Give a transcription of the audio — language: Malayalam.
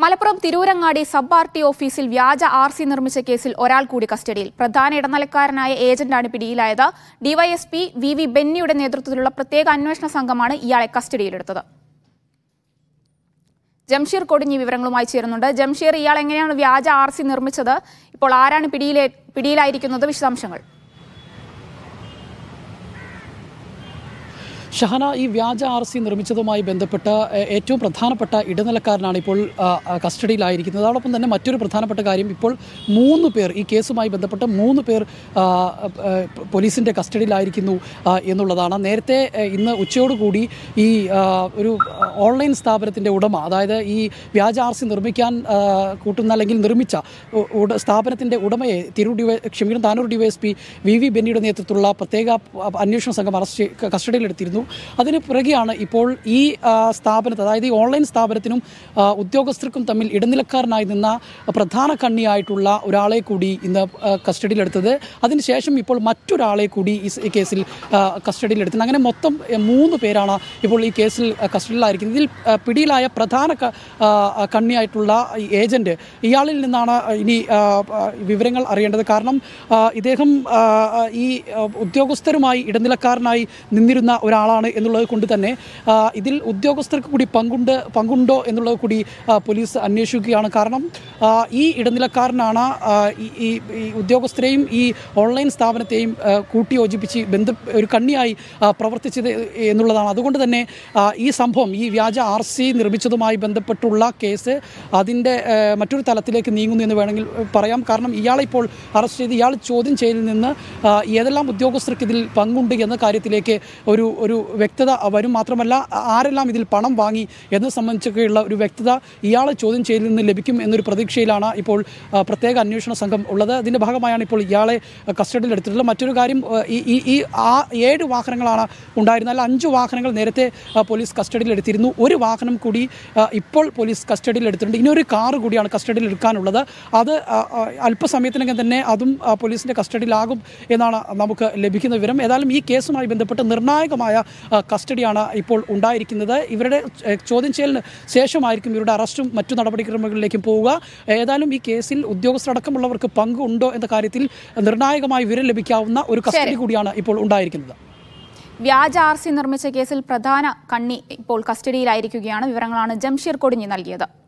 Malappuram Tirurangadi sub R T ഓഫീസിൽ വ്യാജ ആർ സി നിർമ്മിച്ച കേസിൽ ഒരാൾ കൂടി കസ്റ്റഡിയിൽ പ്രധാന ഇടനിലക്കാരനായ ഏജന്റാണ് പിടിയിലായത് ഡിവൈഎസ്പി വി വി ബെന്നിയുടെ നേതൃത്വത്തിലുള്ള പ്രത്യേക അന്വേഷണ സംഘമാണ് ഇയാളെ കസ്റ്റഡിയിലെടുത്തത് ജംഷീർ കൊടിഞ്ഞി വിവരങ്ങളുമായി ചേരുന്നുണ്ട് ജംഷീർ ഇയാൾ എങ്ങനെയാണ് വ്യാജ ആർ സി നിർമ്മിച്ചത് ഇപ്പോൾ ആരാണ് പിടിയിലെ പിടിയിലായിരിക്കുന്നത് വിശദാംശങ്ങൾ ഷഹന ഈ വ്യാജ ആർ സി നിർമ്മിച്ചതുമായി ബന്ധപ്പെട്ട ഏ- ഏറ്റവും പ്രധാനപ്പെട്ട ഇടനിലക്കാരനാണ് ഇപ്പോൾ ആ, ആ, കസ്റ്റഡിയിലായിരിക്കുന്നത് അതോടൊപ്പം തന്നെ മറ്റൊരു പ്രധാനപ്പെട്ട കാര്യം ഇപ്പോൾ മൂന്ന് പേർ ഈ കേസുമായി ബന്ധപ്പെട്ട് മൂന്ന് പേർ ആ, ആ, പോലീസിൻ്റെ കസ്റ്റഡിയിലായിരിക്കുന്നു ആ, എന്നുള്ളതാണ് നേരത്തെ ഏ, ഇന്ന് ഉച്ചയോടുകൂടി ഈ ആ, ഒരു ഓൺലൈൻ സ്ഥാപനത്തിൻ്റെ ഉടമ അതായത് ഈ വ്യാജ ആർ സി നിർമ്മിക്കാൻ ആ, കൂട്ടുന്ന അല്ലെങ്കിൽ നിർമ്മിച്ച ഉ- ഉട- സ്ഥാപനത്തിൻ്റെ ഉടമയെ തിരൂർ ഡിവൈ ക്ഷമിക്കണം താനൂർ ഡിവൈഎസ്പി വി വി ബെന്നിയുടെ നേതൃത്വത്തിലുള്ള പ്രത്യേക അ- അന്വേഷണ സംഘം അറസ്റ്റ് ചെയ്- കസ്റ്റഡിയിലെടുത്തിരുന്നു അതിന് പിറകെയാണ് ഇപ്പോൾ ഈ ആ, സ്ഥാപനത്തെ അതായത് ഈ ഓൺലൈൻ സ്ഥാപനത്തിനും ആ, ഉദ്യോഗസ്ഥർക്കും തമ്മിൽ ഇടനിലക്കാരനായി നിന്ന പ്രധാന കണ്ണിയായിട്ടുള്ള ഒരാളെ കൂടി ഇന്ന് ആ, കസ്റ്റഡിയിലെടുത്തത് അതിനുശേഷം ഇപ്പോൾ മറ്റൊരാളെ കൂടി ഈ സ് ഈ കേസിൽ ആ, കസ്റ്റഡിയിലെടുത്തത് അങ്ങനെ മൊത്തം എ, മൂന്ന് പേരാണ് ഇപ്പോൾ ഈ കേസിൽ ആ, കസ്റ്റഡിയിലായിരിക്കുന്നത് ഇതിൽ ആ, പിടിയിലായ പ്രധാന ക- ആ, ആ, കണ്ണിയായിട്ടുള്ള ഈ ഏജന്റ് ഇയാളിൽ നിന്നാണ് ഇനി ആ, ആ, വിവരങ്ങൾ അറിയേണ്ടത് കാരണം ആ, ഇദ്ദേഹം ആ, ആ, ഈ ആ, ഉദ്യോഗസ്ഥരുമായി ഇടനിലക്കാരനായി നിന്നിരുന്ന ഒരാളാണ് എന്നുള്ളത് കൊണ്ട് തന്നെ ആ, ഇതിൽ ഉദ്യോഗസ്ഥർക്ക് കൂടി പങ്കുണ്ട് പങ്കുണ്ടോ എന്നുള്ളത് കൂടി ആ, പോലീസ് അന്വേഷിക്കുകയാണ് കാരണം ആ, ഈ ഇടനിലക്കാരനാണ് ആ, ഈ ഈ- ഈ ഉദ്യോഗസ്ഥരെയും ഈ ഓൺലൈൻ സ്ഥാപനത്തെയും ആ, കൂട്ടിയോജിപ്പിച്ച് ബന്ധ ഒരു കണ്ണിയായി ആ, പ്രവർത്തിച്ചത് എന്നുള്ളതാണ് അതുകൊണ്ട് തന്നെ ആ, ഈ സംഭവം ഈ വ്യാജ ആർ സി നിർമ്മിച്ചതുമായി ബന്ധപ്പെട്ടുള്ള കേസ് അതിൻ്റെ ആ, മറ്റൊരു തലത്തിലേക്ക് നീങ്ങുന്നു എന്ന് വേണമെങ്കിൽ ആ, പറയാം കാരണം ഇയാളെ ഇപ്പോൾ അറസ്റ്റ് ചെയ്ത് ഇയാൾ ചോദ്യം ചെയ്യലിൽ നിന്ന് ആ, ഏതെല്ലാം ഉദ്യോഗസ്ഥർക്ക് ഇതിൽ പങ്കുണ്ട് എന്ന കാര്യത്തിലേക്ക് ഒരു ഒരു വ്യക്തത വരും മാത്രമല്ല ആരെല്ലാം ഇതിൽ പണം വാങ്ങി എന്നത് സംബന്ധിച്ചൊക്കെയുള്ള ഒരു വ്യക്തത ഇയാളെ ചോദ്യം ചെയ്യലിൽ നിന്ന് ലഭിക്കും എന്നൊരു പ്രതീക്ഷയിലാണ് ഇപ്പോൾ ആ, പ്രത്യേക അന്വേഷണ സംഘം ഉള്ളത് അതിൻ്റെ ഭാഗമായാണ് ഇപ്പോൾ ഇയാളെ കസ്റ്റഡിയിൽ എടുത്തിട്ടുള്ളത് മറ്റൊരു കാര്യം ആ, ഈ ഈ ഈ ആ ഏഴ് വാഹനങ്ങളാണ് ഉണ്ടായിരുന്നത് അല്ല അഞ്ച് വാഹനങ്ങൾ നേരത്തെ ആ, പോലീസ് കസ്റ്റഡിയിൽ എടുത്തിരുന്നു ഒരു വാഹനം കൂടി ആ, ഇപ്പോൾ പോലീസ് കസ്റ്റഡിയിൽ എടുത്തിട്ടുണ്ട് ഇനി ഒരു കാറ് കൂടിയാണ് കസ്റ്റഡിയിൽ എടുക്കാനുള്ളത് അത് ആ, ആ, അല്പസമയത്തിനകം തന്നെ അതും ആ, പോലീസിൻ്റെ കസ്റ്റഡിയിലാകും എന്നാണ് നമുക്ക് ലഭിക്കുന്ന വിവരം ഏതായാലും ഈ കേസുമായി ബന്ധപ്പെട്ട് നിർണായകമായ ആ, കസ്റ്റഡിയാണ് ഇപ്പോൾ ഉണ്ടായിരിക്കുന്നത് ഇവരുടെ ഏ, ചോദ്യം ചെയ്യലിന് ശേഷമായിരിക്കും ഇവരുടെ അറസ്റ്റും മറ്റു നടപടിക്രമങ്ങളിലേക്കും പോവുക ഏതായാലും ഈ കേസിൽ ഉദ്യോഗസ്ഥരടക്കമുള്ളവർക്ക് പങ്കുണ്ടോ എന്ന കാര്യത്തിൽ നിർണായകമായി വിവരം ലഭിക്കാവുന്ന ഒരു കസ്റ്റഡി കൂടിയാണ് ഇപ്പോൾ ഉണ്ടായിരിക്കുന്നത് വ്യാജ ആർ സി നിർമ്മിച്ച കേസിൽ പ്രധാന കണ്ണി ഇപ്പോൾ കസ്റ്റഡിയിലായിരിക്കുകയാണ് വിവരങ്ങളാണ് ജംഷീർ കൊടിഞ്ഞി നൽകിയത്